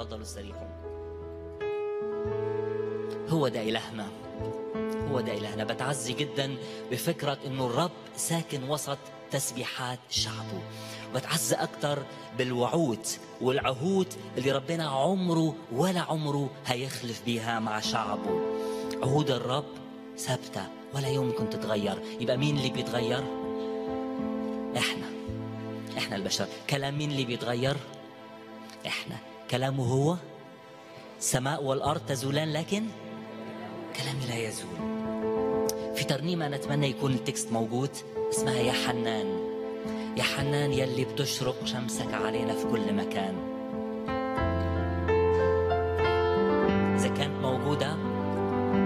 تفضلوا استريحوا هو ده إلهنا هو ده إلهنا بتعزي جدا بفكرة إنه الرب ساكن وسط تسبيحات شعبه بتعزى أكتر بالوعود والعهود اللي ربنا عمره ولا عمره هيخلف بيها مع شعبه عهود الرب ثابتة ولا يمكن تتغير يبقى مين اللي بيتغير؟ احنا احنا البشر كلام مين اللي بيتغير؟ احنا كلامه هو السماء والارض تزولان لكن كلامي لا يزول في ترنيمة نتمنى يكون التكست موجود اسمها يا حنان يا حنان يلي بتشرق شمسك علينا في كل مكان